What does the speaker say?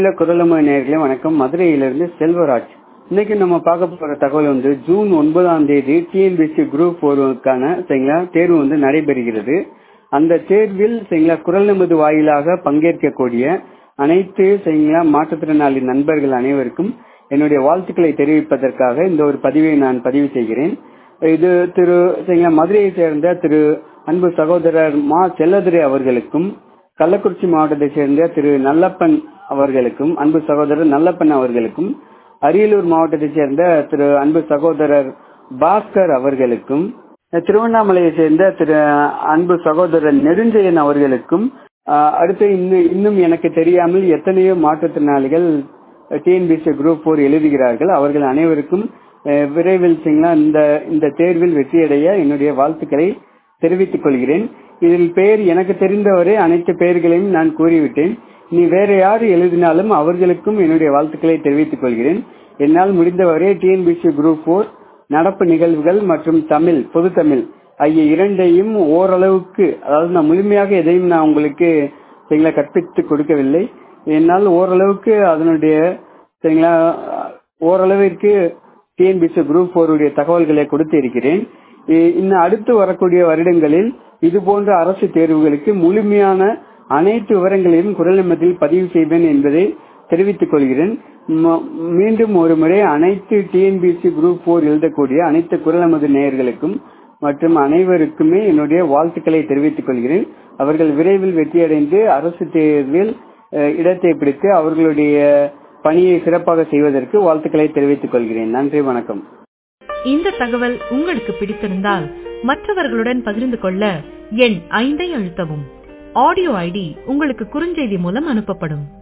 இல்ல குரலமை நேர்களே வணக்கம் மதுரையிலிருந்து செல்வராஜ் இன்னைக்கு நம்ம பார்க்க போற தகவல் வந்து ஜூன் ஒன்பதாம் தேதி டிஎன்பிசி குரூப் போருக்கான சரிங்களா தேர்வு வந்து நடைபெறுகிறது அந்த தேர்வில் சரிங்களா குரல் நமது வாயிலாக பங்கேற்கக்கூடிய அனைத்து சரிங்களா மாற்றுத்திறனாளி நண்பர்கள் அனைவருக்கும் என்னுடைய வாழ்த்துக்களை தெரிவிப்பதற்காக இந்த ஒரு பதிவை நான் பதிவு செய்கிறேன் இது திரு சரிங்களா மதுரையை சேர்ந்த திரு அன்பு சகோதரர் மா செல்லதுரை அவர்களுக்கும் கள்ளக்குறிச்சி மாவட்டத்தை சேர்ந்த திரு நல்லப்பன் அவர்களுக்கும் அன்பு சகோதரர் நல்லப்பன் அவர்களுக்கும் அரியலூர் மாவட்டத்தை சேர்ந்த திரு அன்பு சகோதரர் பாஸ்கர் அவர்களுக்கும் திருவண்ணாமலையை சேர்ந்த திரு அன்பு சகோதரர் நெடுஞ்செயன் அவர்களுக்கும் அடுத்து இன்னும் இன்னும் எனக்கு தெரியாமல் எத்தனையோ மாற்றுத்திறனாளிகள் டிஎன்பிசி குரூப் போர் எழுதுகிறார்கள் அவர்கள் அனைவருக்கும் விரைவில் இந்த இந்த தேர்வில் வெற்றியடைய என்னுடைய வாழ்த்துக்களை தெரிவித்துக் கொள்கிறேன் இதில் பெயர் எனக்கு தெரிந்தவரை அனைத்து பெயர்களையும் நான் கூறிவிட்டேன் நீ வேற யார் எழுதினாலும் அவர்களுக்கும் என்னுடைய வாழ்த்துக்களை தெரிவித்துக் கொள்கிறேன் என்னால் முடிந்தவரை டிஎன்பிசி குரூப் போர் நடப்பு நிகழ்வுகள் மற்றும் தமிழ் பொது தமிழ் ஆகிய இரண்டையும் ஓரளவுக்கு அதாவது நான் முழுமையாக எதையும் நான் உங்களுக்கு சரிங்களா கற்பித்து கொடுக்கவில்லை என்னால் ஓரளவுக்கு அதனுடைய சரிங்களா ஓரளவிற்கு டிஎன்பிசி குரூப் போருடைய தகவல்களை கொடுத்து இருக்கிறேன் இன்னும் அடுத்து வரக்கூடிய வருடங்களில் இது போன்ற அரசு தேர்வுகளுக்கு முழுமையான அனைத்து விவரங்களையும் குரல் நிமிடத்தில் பதிவு செய்வேன் என்பதை தெரிவித்துக் கொள்கிறேன் மீண்டும் ஒரு முறை அனைத்து டிஎன்பிசி குரூப் போர் எழுதக்கூடிய அனைத்து குரல் நமது நேயர்களுக்கும் மற்றும் அனைவருக்குமே என்னுடைய வாழ்த்துக்களை தெரிவித்துக் கொள்கிறேன் அவர்கள் விரைவில் வெற்றியடைந்து அரசு தேர்வில் இடத்தை பிடித்து அவர்களுடைய பணியை சிறப்பாக செய்வதற்கு வாழ்த்துக்களை தெரிவித்துக் கொள்கிறேன் நன்றி வணக்கம் இந்த தகவல் உங்களுக்கு பிடித்திருந்தால் மற்றவர்களுடன் பகிர்ந்து கொள்ள எண் ஐந்தை அழுத்தவும் ஆடியோ ஐடி உங்களுக்கு குறுஞ்செய்தி மூலம் அனுப்பப்படும்